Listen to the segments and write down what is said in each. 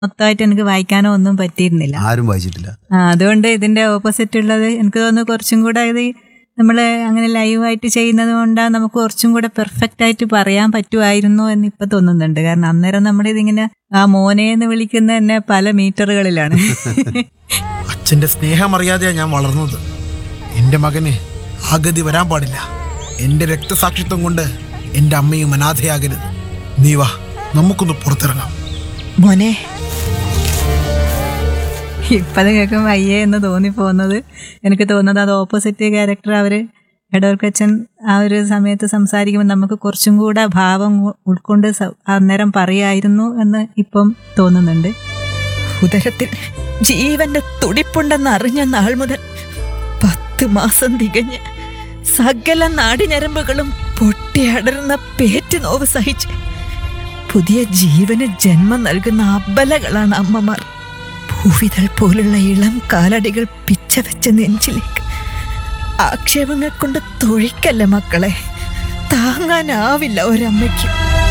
മൊത്തമായിട്ട് എനിക്ക് വായിക്കാനോ ഒന്നും പറ്റിയിരുന്നില്ല ആരും വായിച്ചിട്ടില്ല ആ, അതുകൊണ്ട് ഇതിന്റെ ഓപ്പോസിറ്റ് ഉള്ളത് എനിക്ക് തോന്നുന്നു കുറച്ചും കൂടെ ഇത് നമ്മൾ അങ്ങനെ ലൈവായിട്ട് ചെയ്യുന്നത് കൊണ്ടാണ് നമുക്ക് കുറച്ചും കൂടെ പെർഫെക്റ്റ് ആയിട്ട് പറയാൻ പറ്റുമായിരുന്നു എന്ന് ഇപ്പൊ തോന്നുന്നുണ്ട് കാരണം അന്നേരം നമ്മുടെ ഇതിങ്ങനെ ആ മോനെ എന്ന് വിളിക്കുന്ന തന്നെ പല മീറ്ററുകളിലാണ് അച്ഛന്റെ സ്നേഹം അറിയാതെയാ ഞാൻ വളർന്നത് എന്റെ മകന് ആ ഗതി വരാൻ പാടില്ല എന്റെ രക്തസാക്ഷിത്വം കൊണ്ട് എന്റെ അമ്മയും അനാഥയാകരുത് നീ വാ നമുക്കൊന്ന് പുറത്തിറങ്ങാം മോനെ ഇപ്പത് കേൾക്കുമ്പോൾ അയ്യേ എന്ന് തോന്നിപ്പോകുന്നത് എനിക്ക് തോന്നുന്നത് അത് ഓപ്പോസിറ്റ് ക്യാരക്ടർ അവര് എടവർക്കച്ചൻ ആ ഒരു സമയത്ത് സംസാരിക്കുമ്പോൾ നമുക്ക് കുറച്ചും കൂടെ ഭാവം ഉൾക്കൊണ്ട് സ- അന്നേരം പറയായിരുന്നു എന്ന് ഇപ്പം തോന്നുന്നുണ്ട് ഉദരത്തിൽ ജീവന്റെ തുടിപ്പുണ്ടെന്ന് അറിഞ്ഞ നാൾ മുതൽ പത്ത് മാസം തികഞ്ഞ് സകല നാടിഞരമ്പുകളും പൊട്ടിയടർന്ന പേറ്റ് നോവ് സഹിച്ച് പുതിയ ജീവന് ജന്മം നൽകുന്ന അബലകളാണ് അമ്മമാർ ഭൂവിതൾ പോലുള്ള ഇളം കാലടികൾ പിച്ചവെച്ച നെഞ്ചിലേക്ക് ആക്ഷേപങ്ങൾ കൊണ്ട് തൊഴിക്കല്ല മക്കളെ താങ്ങാനാവില്ല ഒരമ്മയ്ക്ക്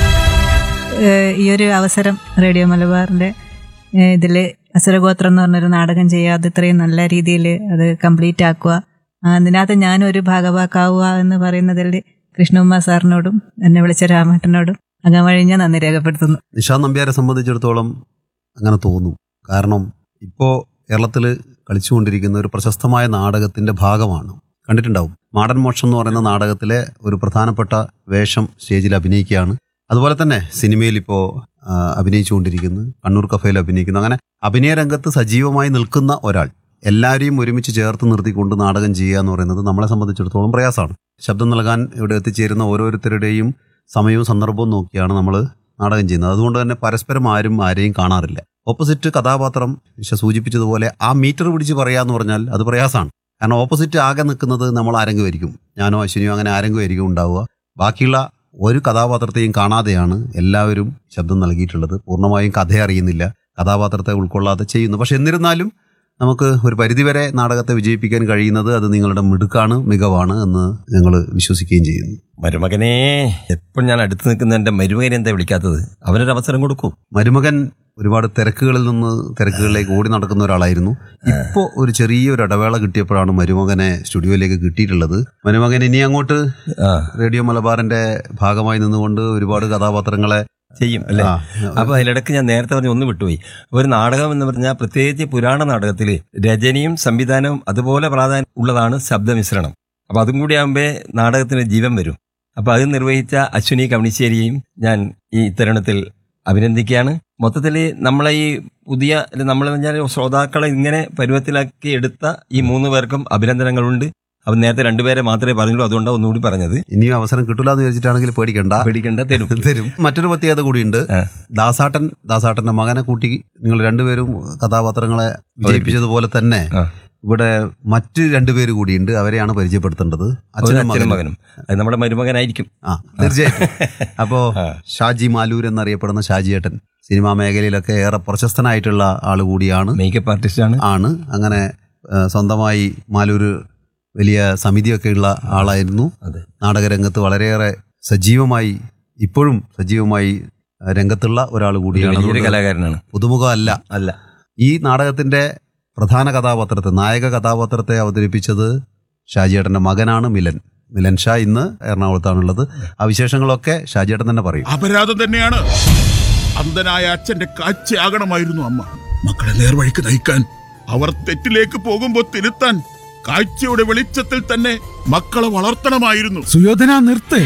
ഏഹ് ഈ ഒരു അവസരം റേഡിയോ മലബാറിന്റെ ഏഹ് ഇതില് അസുരഗോത്രം എന്ന് പറഞ്ഞൊരു നാടകം ചെയ്യുക അത് ഇത്രയും നല്ല രീതിയിൽ അത് കംപ്ലീറ്റ് ആക്കുക ആ, അതിനകത്ത് ഞാനൊരു ഭാഗവാക്കാവുക എന്ന് പറയുന്നതിൽ കൃഷ്ണകുമാർ സാറിനോടും എന്നെ വിളിച്ച രാമേട്ടനോടും അകമഴിഞ്ഞ നന്ദി രേഖപ്പെടുത്തുന്നു നിഷാദ് നമ്പ്യാരെ സംബന്ധിച്ചിടത്തോളം അങ്ങനെ തോന്നും കാരണം ഇപ്പോൾ കേരളത്തിൽ കളിച്ചുകൊണ്ടിരിക്കുന്ന ഒരു പ്രശസ്തമായ നാടകത്തിന്റെ ഭാഗമാണ് കണ്ടിട്ടുണ്ടാവും മാടൻ മോക്ഷം എന്ന് പറയുന്ന നാടകത്തിലെ ഒരു പ്രധാനപ്പെട്ട വേഷം സ്റ്റേജിൽ അഭിനയിക്കുകയാണ് അതുപോലെ തന്നെ സിനിമയിൽ ഇപ്പോൾ അഭിനയിച്ചുകൊണ്ടിരിക്കുന്നു കണ്ണൂർ കഫയിൽ അഭിനയിക്കുന്നു അങ്ങനെ അഭിനയ രംഗത്ത് സജീവമായി നിൽക്കുന്ന ഒരാൾ എല്ലാവരെയും ഒരുമിച്ച് ചേർത്ത് നിർത്തിക്കൊണ്ട് നാടകം ചെയ്യുക എന്ന് പറയുന്നത് നമ്മളെ സംബന്ധിച്ചിടത്തോളം പ്രയാസമാണ് ശബ്ദം നൽകാൻ ഇവിടെ എത്തിച്ചേരുന്ന ഓരോരുത്തരുടെയും സമയവും സന്ദർഭവും നോക്കിയാണ് നമ്മൾ നാടകം ചെയ്യുന്നത് അതുകൊണ്ട് തന്നെ പരസ്പരം ആരും ആരെയും കാണാറില്ല ഓപ്പോസിറ്റ് കഥാപാത്രം നിഷ സൂചിപ്പിച്ചതുപോലെ ആ മീറ്റർ പിടിച്ച് പറയാന്ന് പറഞ്ഞാൽ അത് പ്രയാസമാണ് കാരണം ഓപ്പോസിറ്റ് ആകെ നിൽക്കുന്നത് നമ്മൾ ആരെങ്കിലും ആയിരിക്കും ഞാനോ അശ്വിനിയോ അങ്ങനെ ആരെങ്കിലും ആയിരിക്കും ഉണ്ടാവുക ബാക്കിയുള്ള ഒരു കഥാപാത്രത്തെയും കാണാതെയാണ് എല്ലാവരും ശബ്ദം നൽകിയിട്ടുള്ളത് പൂർണ്ണമായും കഥ അറിയുന്നില്ല കഥാപാത്രത്തെ ഉൾക്കൊള്ളാതെ ചെയ്യുന്നു പക്ഷെ എന്നിരുന്നാലും നമുക്ക് ഒരു പരിധിവരെ നാടകത്തെ വിജയിപ്പിക്കാൻ കഴിയുന്നത് അത് നിങ്ങളുടെ മിടുക്കാണ് മികവാണ് എന്ന് ഞങ്ങൾ വിശ്വസിക്കുകയും ചെയ്യുന്നു മരുമകനെ എപ്പോൾ ഞാൻ അടുത്ത് നിൽക്കുന്ന എന്റെ മരുമകനെ എന്താ വിളിക്കാത്തത് അവനൊരു അവസരം കൊടുക്കൂ മരുമകൻ ഒരുപാട് തിരക്കുകളിൽ നിന്ന് തിരക്കുകളിലേക്ക് ഓടി നടക്കുന്ന ഒരാളായിരുന്നു ഇപ്പോൾ ഒരു ചെറിയൊരു ഇടവേള കിട്ടിയപ്പോഴാണ് മരുമകനെ സ്റ്റുഡിയോയിലേക്ക് കിട്ടിയിട്ടുള്ളത് മരുമകൻ ഇനി അങ്ങോട്ട് ആ റേഡിയോ മലബാറിന്റെ ഭാഗമായി നിന്നുകൊണ്ട് ഒരുപാട് കഥാപാത്രങ്ങളെ ചെയ്യും അല്ലേ ആ, അപ്പൊ അതിലിടക്ക് ഞാൻ നേരത്തെ പറഞ്ഞ ഒന്ന് വിട്ടുപോയി ഒരു നാടകം എന്ന് പറഞ്ഞാൽ പ്രത്യേകിച്ച് പുരാണ നാടകത്തിൽ രചനയും സംവിധാനവും അതുപോലെ പ്രാധാന്യം ഉള്ളതാണ് ശബ്ദമിശ്രണം അപ്പൊ അതും കൂടി ആകുമ്പേ നാടകത്തിന് ജീവൻ വരും അപ്പൊ അത് നിർവഹിച്ച അശ്വിനി കവണിശ്ശേരിയെയും ഞാൻ ഈ തരുണത്തിൽ അഭിനന്ദിക്കുകയാണ് മൊത്തത്തിൽ നമ്മളെ ഈ പുതിയ നമ്മൾ പറഞ്ഞാൽ ശ്രോതാക്കളെ ഇങ്ങനെ പരുവത്തിലാക്കി എടുത്ത ഈ മൂന്ന് പേർക്കും അഭിനന്ദനങ്ങളുണ്ട് അവൻ നേരത്തെ രണ്ടുപേരെ മാത്രമേ പറഞ്ഞുള്ളൂ അതുകൊണ്ടാണ് ഒന്നുകൂടി പറഞ്ഞത് ഇനിയും അവസരം കിട്ടില്ല എന്ന് വിചാരിച്ചിട്ടാണെങ്കിൽ പേടിക്കണ്ട പേടിക്കേണ്ട തരും തരും മറ്റൊരു പ്രത്യേകത കൂടിയുണ്ട് ആ. ദാസാട്ടൻ ദാസാട്ടന്റെ മകനെ കൂട്ടി നിങ്ങൾ രണ്ടുപേരും കഥാപാത്രങ്ങളെ വിജയിപ്പിച്ചതുപോലെ തന്നെ ആ. ഇവിടെ മറ്റ് രണ്ടുപേര് കൂടിയുണ്ട് അവരെയാണ് പരിചയപ്പെടുത്തേണ്ടത് ഒരു അച്ഛനും അച്ഛനും മകനും മകനും അത് നമ്മുടെ മരുമകനായിരിക്കും ആ തീർച്ചയായിട്ടും അപ്പോ ആ. ഷാജി മാലൂർ എന്നറിയപ്പെടുന്ന ഷാജിയേട്ടൻ സിനിമാ മേഖലയിലൊക്കെ ഏറെ പ്രശസ്തനായിട്ടുള്ള ആൾ കൂടിയാണ് മേക്കപ്പ് ആർട്ടിസ്റ്റ് ആണ് ആണ് അങ്ങനെ ആ, സ്വന്തമായി മാലൂര് വലിയ സമിതിയൊക്കെ ഉള്ള ആളായിരുന്നു അതെ നാടകരംഗത്ത് വളരെയേറെ സജീവമായി ഇപ്പോഴും സജീവമായി ആ, രംഗത്തുള്ള ഒരാൾ കൂടിയാണ് വലിയൊരു അതുകൊണ്ട് കലാകാരനാണ് പുതുമുഖമല്ല അല്ല ഈ നാടകത്തിന്റെ പ്രധാന കഥാപാത്രത്തെ നായക കഥാപാത്രത്തെ അവതരിപ്പിച്ചത് ഷാജിയേട്ടന്റെ മകനാണ് മിലൻ മിലൻ ഷാ ഇന്ന് എറണാകുളത്താണുള്ളത് ആ വിശേഷങ്ങളൊക്കെ ഷാജിയേട്ടൻ തന്നെ പറയും അപരാധം തന്നെയാണ് അന്ധനായ അച്ഛന്റെ കാഴ്ചയാകണമായിരുന്നു അമ്മ മക്കളെ നേർവഴിക്ക് നയിക്കാൻ അവർ തെറ്റിലേക്ക് പോകുമ്പോൾ തിരുത്താൻ കാഴ്ചയുടെ വെളിച്ചത്തിൽ തന്നെ മക്കളെ വളർത്തണമായിരുന്നു സുയോധന നിർത്ത്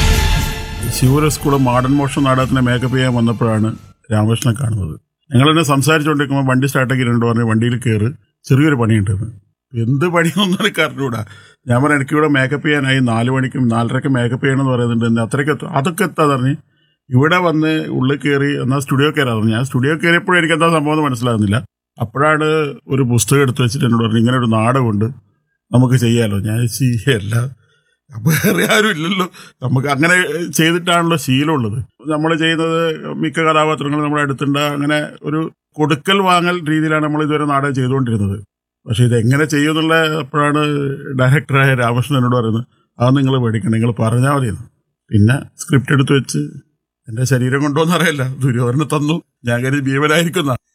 ശിവര സ്കൂള് മോഡേൺ മോഷൻ നാടകത്തിന് മേക്കപ്പ് ചെയ്യാൻ വന്നപ്പോഴാണ് രാമകൃഷ്ണനെ കാണുന്നത് ഞങ്ങൾ തന്നെ സംസാരിച്ചുകൊണ്ടിരിക്കുമ്പോൾ വണ്ടി സ്റ്റാർട്ടാക്കി രണ്ടു പറഞ്ഞു വണ്ടിയിൽ കയറ് ചെറിയൊരു പണിയുണ്ടെന്ന് എന്ത് പണിയൊന്നും എനിക്ക് അറിഞ്ഞൂടാ ഞാൻ പറഞ്ഞു എനിക്കിവിടെ മേക്കപ്പ് ചെയ്യാനായി നാല് മണിക്കും നാലരയ്ക്കും മേക്കപ്പ് ചെയ്യണമെന്ന് പറയുന്നുണ്ട് എന്നെ അത്രയ്ക്ക് എത്തും അതൊക്കെ എത്താന്ന് പറഞ്ഞ് ഇവിടെ വന്ന് ഉള്ളിൽ കയറി എന്നാൽ സ്റ്റുഡിയോ കയറാന്ന് ഞാൻ സ്റ്റുഡിയോ കയറിയപ്പോഴും എനിക്ക് എന്താ സംഭവം എന്ന് മനസ്സിലാകുന്നില്ല അപ്പോഴാണ് ഒരു പുസ്തകം എടുത്ത് വെച്ചിട്ട് എന്നോട് പറഞ്ഞു ഇങ്ങനെ ഒരു നാടകമുണ്ട് നമുക്ക് ചെയ്യാലോ ഞാൻ ചെയ്യല്ല അപ്പൊ വേറെ ആരും ഇല്ലല്ലോ നമുക്ക് അങ്ങനെ ചെയ്തിട്ടാണല്ലോ ശീലമുള്ളത് നമ്മൾ ചെയ്യുന്നത് മിക്ക കഥാപാത്രങ്ങളും നമ്മുടെ അടുത്തുണ്ട് അങ്ങനെ ഒരു കൊടുക്കൽ വാങ്ങൽ രീതിയിലാണ് നമ്മൾ ഇതുവരെ നാടകം ചെയ്തുകൊണ്ടിരുന്നത് പക്ഷെ ഇതെങ്ങനെ ചെയ്യുമെന്നുള്ള അപ്പോഴാണ് ഡയറക്ടറായ രാമകൃഷ്ണൻ എന്നോട് പറയുന്നത് അത് നിങ്ങൾ പേടിക്കണം നിങ്ങൾ പറഞ്ഞാൽ മതിയെന്ന് പിന്നെ സ്ക്രിപ്റ്റ് എടുത്ത് വെച്ച് എന്റെ ശരീരം കൊണ്ടോന്ന് അറിയില്ല ദുര്യോധന തന്നു ഞാൻ കരുതി ഭീമനായിരിക്കുന്ന